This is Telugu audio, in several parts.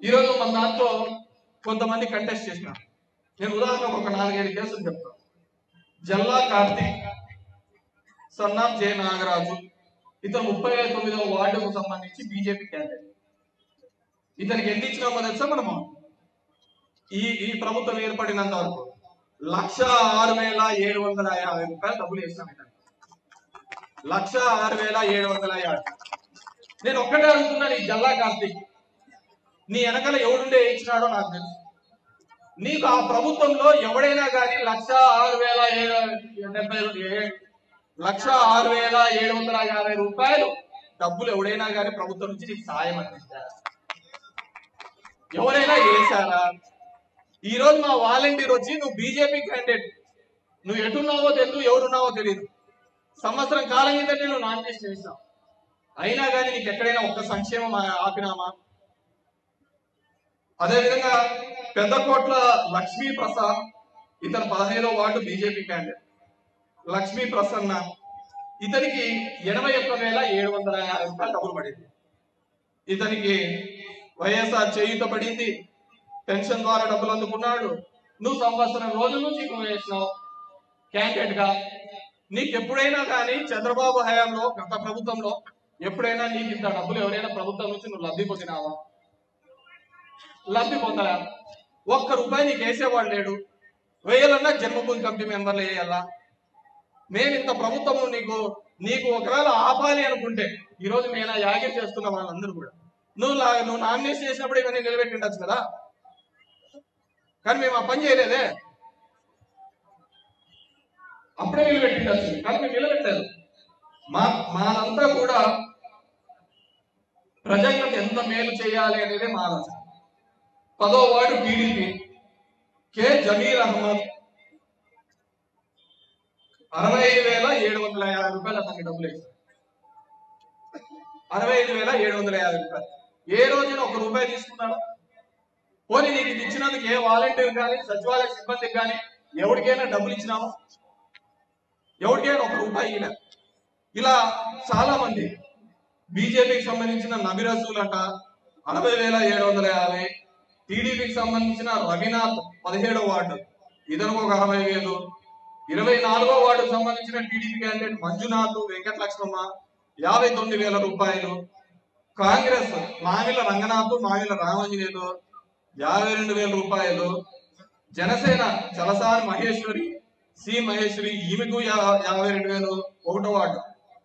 ఈరోజు మన దాంట్లో కొంతమంది కంటెస్ట్ చేసినారు నేను ఉదాహరణకు ఒక నాలుగైదు కేసులు చెప్తాను జల్లా కార్తీక్ సన్నాం జే నాగరాజు ఇతను ముప్పై తొమ్మిదవ వార్డుకు సంబంధించి బీజేపీ క్యాండిడేట్ ఇతనికి ఎన్ని ఇచ్చినామో తెలుసా మనము ఈ ఈ ప్రభుత్వం ఏర్పడినంత వరకు లక్ష ఆరు వేల ఏడు వందల యాభై రూపాయలు డబ్బులు వేసినాం ఇతనికి లక్ష ఆరు వేల ఏడు వందల యాభై నేను ఒక్కటే అడుగుతున్నాను ఈ జల్లా కార్తీక్ నీ వెనకాల ఎవడుండే ఇచ్చినాడో నాకు తెలుసు నీకు ఆ ప్రభుత్వంలో ఎవడైనా కానీ లక్ష ఆరు వేల ఏడు డెబ్బై ఏ- లక్ష ఆరు వేల ఏడు వందల యాభై రూపాయలు డబ్బులు ఎవడైనా కానీ ప్రభుత్వం నుంచి నీకు సాయం అందించారా ఎవరైనా వేశారా ఈ రోజు మా వాలంటీర్ వచ్చి నువ్వు బీజేపీ క్యాండిడేట్ నువ్వు ఎటున్నావో తెలుసు ఎవరున్నావో తెలియదు సంవత్సరం కాలం కిందటే నువ్వు నామినేషన్ చేసినావు అయినా కానీ నీకు ఎక్కడైనా ఒక్క సంక్షేమం ఆ- ఆపినామా అదేవిధంగా పెద్దకోట్ల లక్ష్మీ ప్రసాద్ ఇతను పదహైదో ward BJP candidate Lakshmi Prasanna ఇతనికి ఎనభై ఒక్క వేల ఏడు వందల యాభై రూపాయలు డబ్బులు పడింది ఇతనికి వైఎస్ఆర్ చేయూత పడింది పెన్షన్ ద్వారా డబ్బులు అందుకున్నాడు నువ్వు సంవత్సరం రోజుల నుంచి నువ్వు వేసినావు క్యాండిడేట్ గా నీకు ఎప్పుడైనా కానీ చంద్రబాబు హయాంలో గత ప్రభుత్వంలో ఎప్పుడైనా నీకు ఇంత డబ్బులు ఎవరైనా ప్రభుత్వం నుంచి నువ్వు లబ్ధి పొందినావా లబ్ధి పొందరా ఒక్క రూపాయి నీకు వేసేవాడు లేడు వేయాలన్నా జన్మభూమి కమిటీ మెంబర్లు వేయాలా మేము ఇంత ప్రభుత్వము నీకు నీకు ఒకవేళ ఆపాలి అనుకుంటే ఈ రోజు నేను యాగం చేస్తున్న వాళ్ళందరూ కూడా నువ్వు లా- నువ్వు నామినేషన్ చేసినప్పుడు ఇవన్నీ నిలబెట్టి ఉండొచ్చు కదా కానీ మేము ఆ పని చేయలేదే అప్పుడే నిలబెట్టి ఉండొచ్చు కానీ మేము నిలబెట్టలేదు మా మానంతా కూడా ప్రజలకు ఎంత మేలు చేయాలి అనేది మా ఆలోచన పదో ward TDP K Zameer Ahmed అరవై ఐదు వేల ఏడు వందల యాభై రూపాయలు అతనికి డబ్బులు వేశారు అరవై ఐదు వేల ఏడు వందల యాభై రూపాయలు ఏ రోజున ఒక రూపాయి తీసుకున్నాడు పోనీ నీకు ఇది ఇచ్చినందుకు ఏ వాలంటీర్ కానీ సచివాలయ సిబ్బందికి కానీ ఎవరికైనా డబ్బులు ఇచ్చినావా ఎవరికైనా ఒక రూపాయి ఇవ్వలే ఇలా చాలా మంది బీజేపీకి సంబంధించిన నబి రసూల్ అంట అరవై వేల ఏడు వందల యాభై టీడీపీకి సంబంధించిన రవినాథ్ పదిహేడో వార్డు ఇతనికి ఒక అరవై వేలు ఇరవై నాలుగో వార్డుకు సంబంధించిన టీడీపీ క్యాండిడేట్ మంజునాథ్ వెంకట లక్ష్మమ్మ యాభై తొమ్మిది వేల రూపాయలు కాంగ్రెస్ మామిల రంగనాథ్ మామిల రామాంజనేయులు యాభై రెండు వేల రూపాయలు జనసేన చలసాని మహేశ్వరి సి మహేశ్వరి ఈమెకు యా- యాభై రెండు వేలు ఒకటో వార్డు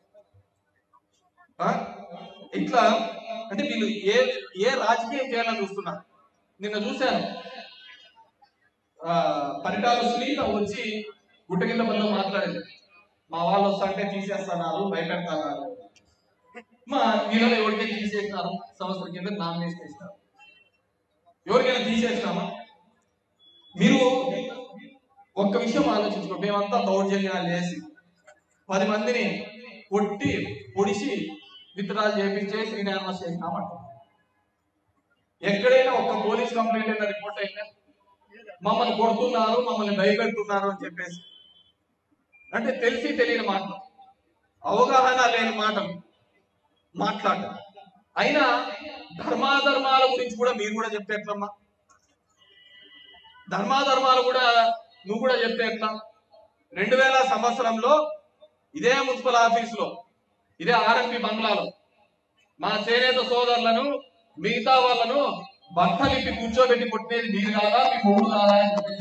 ఆ? ఇట్లా అంటే వీళ్ళు ఏ ఏ రాజకీయం చేయాలని చూస్తున్నారు నిన్న చూశాను ఆ, పరిటాల సునీత వచ్చి గుట్ట కింద పనిలో మాట్లాడింది మా వాళ్ళు వస్తుంటే తీసేస్తున్నారు భయపెడతారు మా వీళ్ళలో ఎవరికైనా తీసేసినారు సంవత్సరం కింద నామినేషన్ చేసినారు ఎవరికైనా తీసేసినామా మీరు ఒక్క విషయం ఆలోచించుకో మేమంతా దౌర్జన్యాలు చేసి పది మందిని కొట్టి పొడిచి విత్డ్రాల్ చేపించేసి రినామస్ చేసినామంట ఎక్కడైనా ఒక పోలీస్ కంప్లైంట్ అయినా రిపోర్ట్ అయిందా మమ్మల్ని కొడుతున్నారు మమ్మల్ని భయపెడుతున్నారు అని చెప్పేసి అంటే తెలిసి తెలియని మాటలు అవగాహన లేని మాటలు మాట్లాడటం అయినా ధర్మాధర్మాల గురించి కూడా మీరు కూడా చెప్తే ఎట్లమ్మా ధర్మాధర్మాలు కూడా నువ్వు కూడా చెప్తే ఎట్లా రెండు వేల సంవత్సరంలో ఇదే మున్సిపల్ ఆఫీసులో ఇదే ఆర్ఎంపి బంగ్లాలో మా చేనేత సోదరులను మిగతా వాళ్ళను బట్టలిప్పి కూర్చోబెట్టి కొట్టేది మీరు కాదా మీ మూడు కాదా అని చెప్పేసి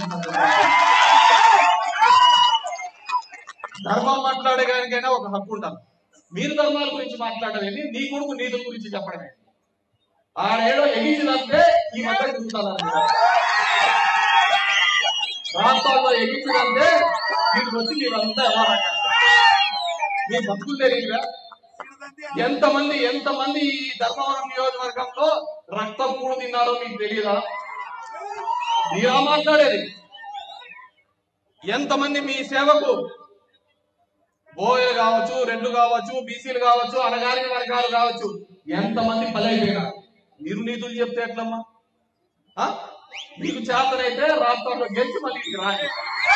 ధర్మం మాట్లాడేదానికైనా ఒక హక్కు ఉండాలి మీరు ధర్మాల గురించి మాట్లాడలేదు నీ కొడుకు నీతుల గురించి చెప్పడమే ఆడేడో ఎగించినంటే ఈ మధ్య తిరుగుతారు రాష్ట్రాల్లో ఎగించినంటే మీకు వచ్చి మీరంతా వ్యవహారం చేస్తారు మీ బతుకులు తెలియదుగా ఎంతమంది ఎంతమంది ఈ ధర్మవరం నియోజకవర్గంలో రక్తం కూడు తిన్నారో మీకు తెలియదా మీరా మాట్లాడేది ఎంతమంది మీ సేవకు బోయలు కావచ్చు రెడ్లు కావచ్చు బీసీలు కావచ్చు అనగారిన వర్గాలు కావచ్చు ఎంతమంది బలైపోయినారు మీరు నీతులు చెప్తే ఎట్లమ్మా ఆ? మీకు చేతనైతే రాష్ట్రంలో గెలిచి మళ్ళీ ఇక్కడికి రాండి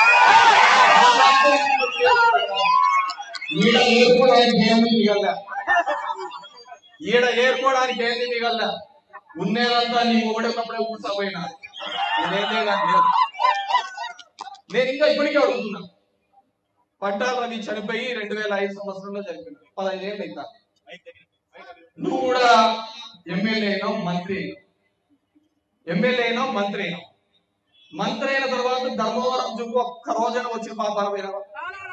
ఈడ ఏర్కోవడానికి ఏమి మిగల ఈడ ఏర్కోవడానికి ఏంది మిగల ఉండేదంతా నీ ఒకటి ఉన్నప్పుడే ఊడ్సపోయినా నేనేదే నాకు లేదు నేను ఇంకా ఇప్పటికీ అడుగుతున్నా పట్టాల రవి చనిపోయి రెండు వేల ఐదు సంవత్సరంలో చనిపోయినాడు పదహైదు ఏళ్ళు అవుతా నువ్వు కూడా ఎమ్మెల్యే అయినావు మంత్రి అయినావు ఎమ్మెల్యే అయినావు మంత్రి అయినావు మంత్రి అయిన తర్వాత ధర్మవరం జుగ్గు ఒక్క రోజున వచ్చి పాపాల పోయినావా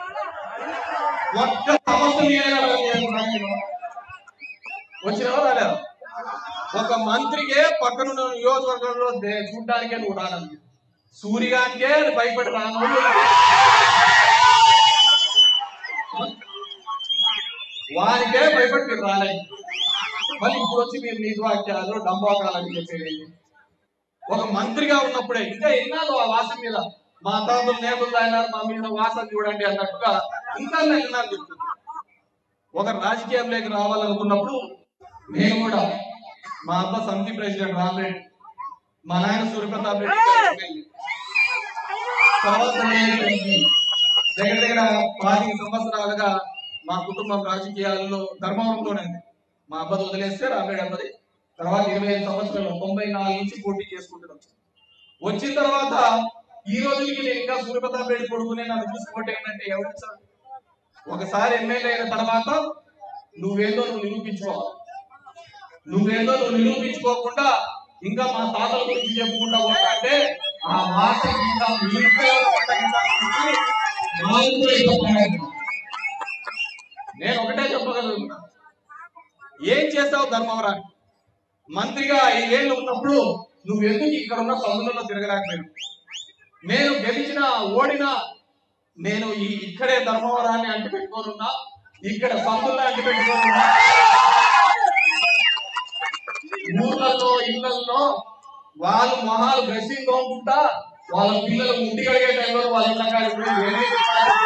ఒక్క సమస్య మీదైనా రాలేదా నేను? వచ్చినావా రాలేదా ఒక మంత్రికే పక్కనున్న నియోజకవర్గంలో దే- చూడ్డానికే నువ్వు రాను సూర్యగానికే భయపడి రాను వానికే భయపడి మీరు రాలేదు మళ్ళీ ఇప్పుడు వచ్చి మీరు నీతి వాక్యాలు డంబాకాలు అని చెప్పేది ఒక మంత్రిగా ఉన్నప్పుడే ఇంకా ఎన్నాళ్ళు ఆ వాసన మీద మా తాతలు నేతలు అయినారు మా మీద వాసన చూడండి అన్నట్టుగా ఇంకా నేను ఎన్నాళ్ళు చెప్తున్నా ఒక రాజకీయంలోకి రావాలనుకున్నప్పుడు నేను కూడా మా అబ్బ సమితి ప్రెసిడెంట్ రామరెడ్డి మా నాయన సూర్యప్రతాప్ రెడ్డి గారు ఎమ్మెల్యే. తర్వాత నేను ఎంపీ. దగ్గర దగ్గర పాతిక సంవత్సరాలుగా మా కుటుంబం రాజకీయాలలో ధర్మవరంలోనే ఉంది మా అబ్బది వదిలేస్తే రామరెడ్డి అబ్బది తర్వాత ఇరవై ఐదు సంవత్సరాలు తొంభై నాలుగు నుంచి పోటీ చేసుకుంటున్నాం వచ్చిన తర్వాత ఈ రోజుకి నేను ఇంకా సూర్యప్రతాప్ రెడ్డి కొడుకునే నన్ను చూసుకుంటే ఏంటంటే ఎవరు ఇచ్చారు? ఒకసారి ఎమ్మెల్యే అయిన తర్వాత నువ్వేందో నువ్వు నిరూపించుకోవాలి నువ్వేందో నువ్వు నిరూపించుకోకుండా ఇంకా మా తాతల గురించి చెప్పుకుంటా పోతా అంటే ఆ మాట ఇంకా మీకే కొట్టగించాలని నాకు కూడా ఇంకా పాడైంది. నేను ఒకటే చెప్పగలుగుతున్నా ఏం చేసావు ధర్మవరాన్ని మంత్రిగా ఐదేళ్ళు ఉన్నప్పుడు నువ్వు ఎందుకు ఇక్కడ ఉన్న సందులలో తిరగలేకపోయావు నేను గెలిచిన ఓడినా నేను ఈ ఇక్కడే ధర్మవరాన్ని అంటి పెట్టుకోనున్నా ఇక్కడ సందుల్లో అంటి పెట్టుకోనున్నా ఊర్లలో ఇళ్లలో వాళ్ళు మొహాలు డ్రెస్సింగ్ తోముకుంటా వాళ్ళ పిల్లలు ముట్టి కడిగే టైంలో వాళ్ళ ఇళ్ళ కాడికి పోయి ఏమైతే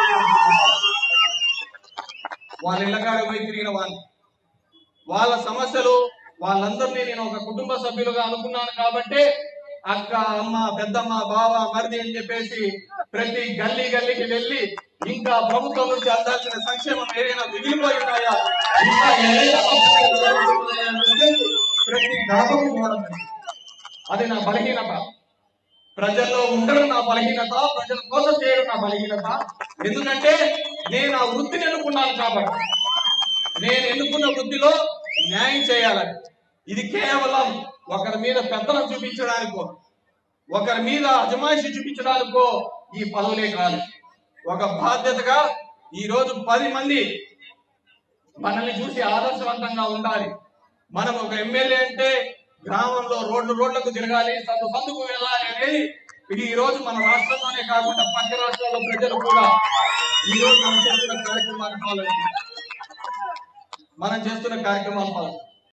వాళ్ళ ఇళ్ళ కాడికి పోయి తిరిగిన వాళ్ళు వాళ్ళ సమస్యలు వాళ్ళందరినీ నేను ఒక కుటుంబ సభ్యులుగా అనుకున్నాను కాబట్టి అక్క అమ్మ పెద్దమ్మ బావ మరిది అని చెప్పేసి ప్రతి గల్లీ గల్లీకి వెళ్ళి ఇంకా ప్రభుత్వం నుంచి అందాల్సిన సంక్షేమం ఏదైనా మిగిలిపోయి ఉన్నాయా ఇంకా ఏదైనా అవసరం ఉన్నాయా అని చెప్పి ప్రతి గడపకు పోవడం జరిగింది. అది నా బలహీనత ప్రజల్లో ఉండడం నా బలహీనత ప్రజల కోసం చేయడం నా బలహీనత ఎందుకంటే నేను ఆ వృత్తిని ఎన్నుకున్నాను కాబట్టి నేను ఎన్నుకున్న వృత్తిలో న్యాయం చేయాలని ఇది కేవలం ఒకరి మీద పెత్తనం చూపించడానికో ఒకరి మీద అజమాయిషి చూపించడానికో ఈ పదవులే కాదు ఒక బాధ్యతగా ఈ రోజు పది మంది మనల్ని చూసి ఆదర్శవంతంగా ఉండాలి మనం ఒక ఎమ్మెల్యే అంటే గ్రామంలో రోడ్లు రోడ్లకు తిరగాలి సందు సందుకు వెళ్ళాలి అనేది ఇది ఈ రోజు మన రాష్ట్రంలోనే కాకుండా పక్క రాష్ట్రాల్లో ప్రజలు కూడా ఈ రోజు మనం చేస్తున్న కార్యక్రమాన్ని ఫాలో అవుతున్నారు. మనం చేస్తున్న కార్యక్రమాలు ఫాలో అవుతున్నారు.